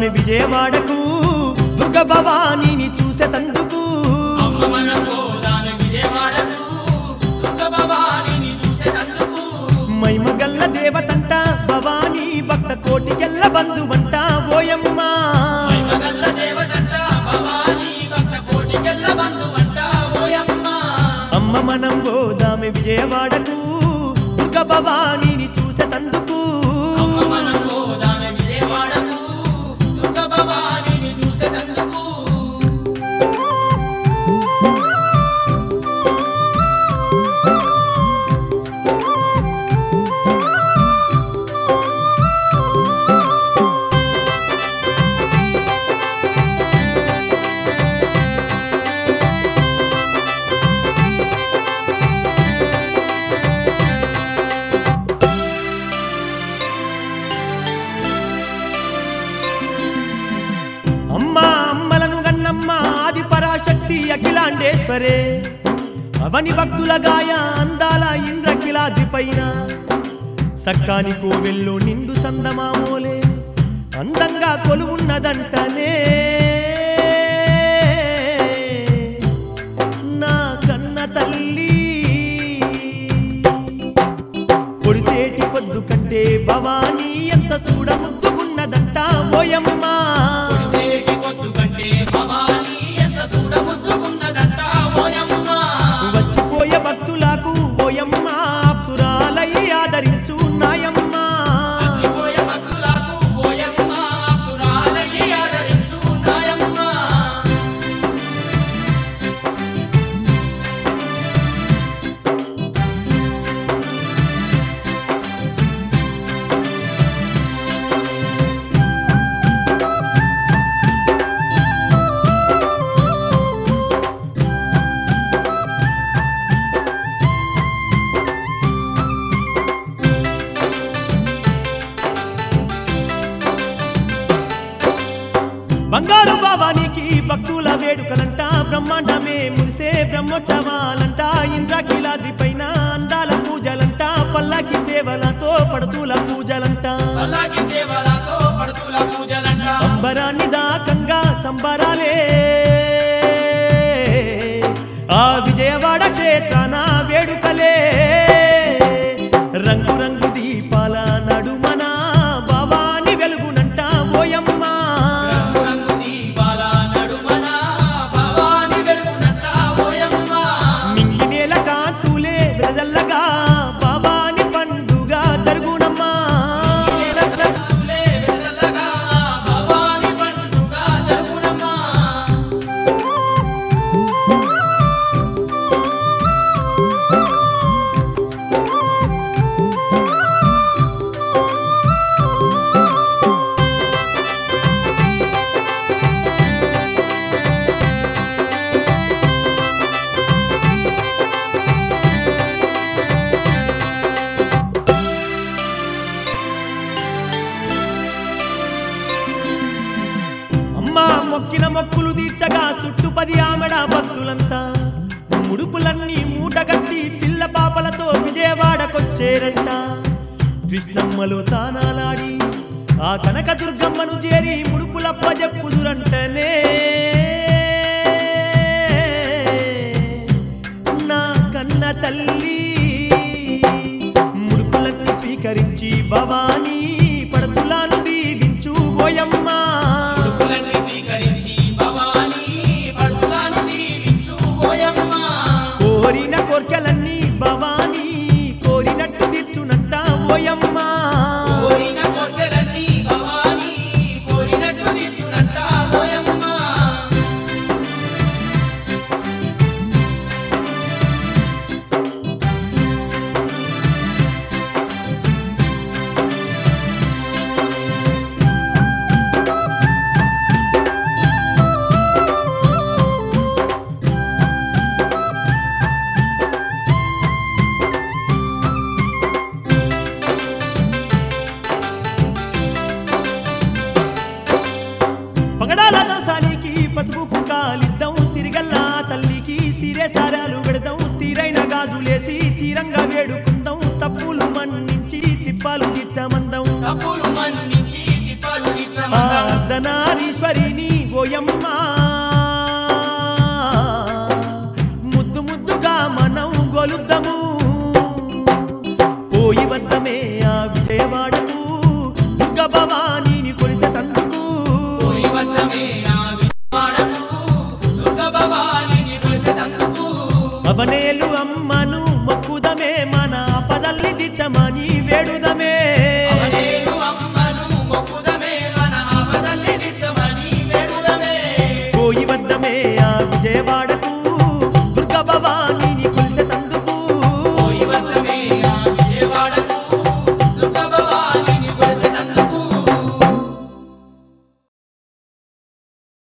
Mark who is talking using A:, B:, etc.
A: పోదామె విజయవాడకు దుర్గ భవానీని చూసేటందుకు
B: అమ్మ మనం పోదామె విజయవాడకు దుర్గ భవానీని చూసేటందుకు
A: మైమగల్ల దేవతంట భవానీ భక్త కోటికెల్ల బంధువంట ఓయమ్మ
B: మగల్ల దేవతంట భవానీ భక్త కోటికెల్ల బంధువంట ఓయమ్మ
A: అమ్మ మనం పోదామె విజయవాడకు దుర్గ భవానీని చూసేటందుకు
B: అమ్మ మనం పోదామె విజయవాడకు దుర్గ భవానీని చూసేటందుకు
A: అమ్మ అమ్మలను గన్నమ్మ ఆది పరాశక్తి అఖిలాండేశ్వరే అవని భక్తుల గాయ అందాల ఇంద్రకిలాద్రి పైన సక్కాని కోవెల్లో నిండు సందమామోలే అందంగా కొలువున్నదంటనే నా కన్న తల్లి పొడిసేటి పొద్దు కంటే భవానీ ఎంత చూడ ముద్దుకున్నదంట ఓయమ్మ
B: పొడిసేటి పొద్దు కంటే భవానీ ఎంత చూడ ముద్దుకున్నదంట ఓయమ్మ
A: వచ్చిపోయే భక్తులకు ఓయమ్మ ఆప్తురాలై ఆదరించు నాయమ్మ
B: మర్చిపోయే భక్తులకు ఓయమ్మ ఆప్తురాలయ్యి ఆదరించు నాయమ్మ
A: బంగారు భావానికి భక్తుల వేడుకలంట బ్రహ్మాండమే మురిసే బ్రహ్మోత్సవాలంట ఇంద్రకిలాద్రి పైన అందాల పూజలంట పల్లకి సేవలతో పడుతుల పూజలంట
B: అలాగే సేవలతో పడుతుల పూజలంట
A: అంబరాన్ని దాకంగా సంబరాలే ఆ విజయవాడ క్షేత్రాన వేడుకలే రంగు రంగు దీపాల నడుమన భవాని వెలుగునంట ఓయమ్మ
B: రంగు రంగు దీపాల నడుమన భవాని వెలుగునంట ఓయమ్మ
A: మింగి నేల కాంతులే వెదల్లగా భవాని పండుగ జరుగునమ్మా
B: ఈ నెల రంగులే వెదలగా భవాని పండుగ జరుగునమ్మా
A: అమ్మా మొక్కిన మొక్కులు తీర్చగా చుట్టు పది ఆమెడ భక్తులంతా ముడుపులన్నీ మూటగట్టి పిల్ల పాపలతో విజయవాడకొచ్చేరంట కృష్ణమ్మలో తానాలాడి ఆ కనక దుర్గమ్మను చేరి ముడుపులప్ప చెప్పుదురంటనే నా కన్న తల్లి ముడుపులన్నీ స్వీకరించి భవానీ పడతులాను దీవించు ఓయమ్మ
B: ముడుపులన్నీ స్వీకరించి భవానీ పడుతులను దీవించు ఓయమ్మ
A: కోరిన కోర్కెలన్నీ భవానీ కోరినట్టు తీర్చునంట ఓయమ్మ
B: కోరిన కోర్కెలన్నీ భవానీ కోరినట్టు తీర్చునంట ఓయమ్మ
A: పగడాల దోసానికి పసుపు కుంకాలిద్దాం సిరిగల్ల తల్లికి సిరే సారాలు పెడదాం తీరైన గాజులేసి తీరంగా వేడుకుందాం తప్పులు మన్నించి తిప్పాలు తీర్చమందాం
B: తప్పులు మన్నించి తిప్పలు
A: ఆ
B: తీర్చమందాం
A: అర్ధనారీశ్వరిని ఓయమ్మ ముద్దు ముద్దుగా మనం గొలుద్దాము పోయి వద్దమే ఆ విజయవాడకు దుర్గ భవానీని కొలిసే తందుకు
B: పోయి వద్దమే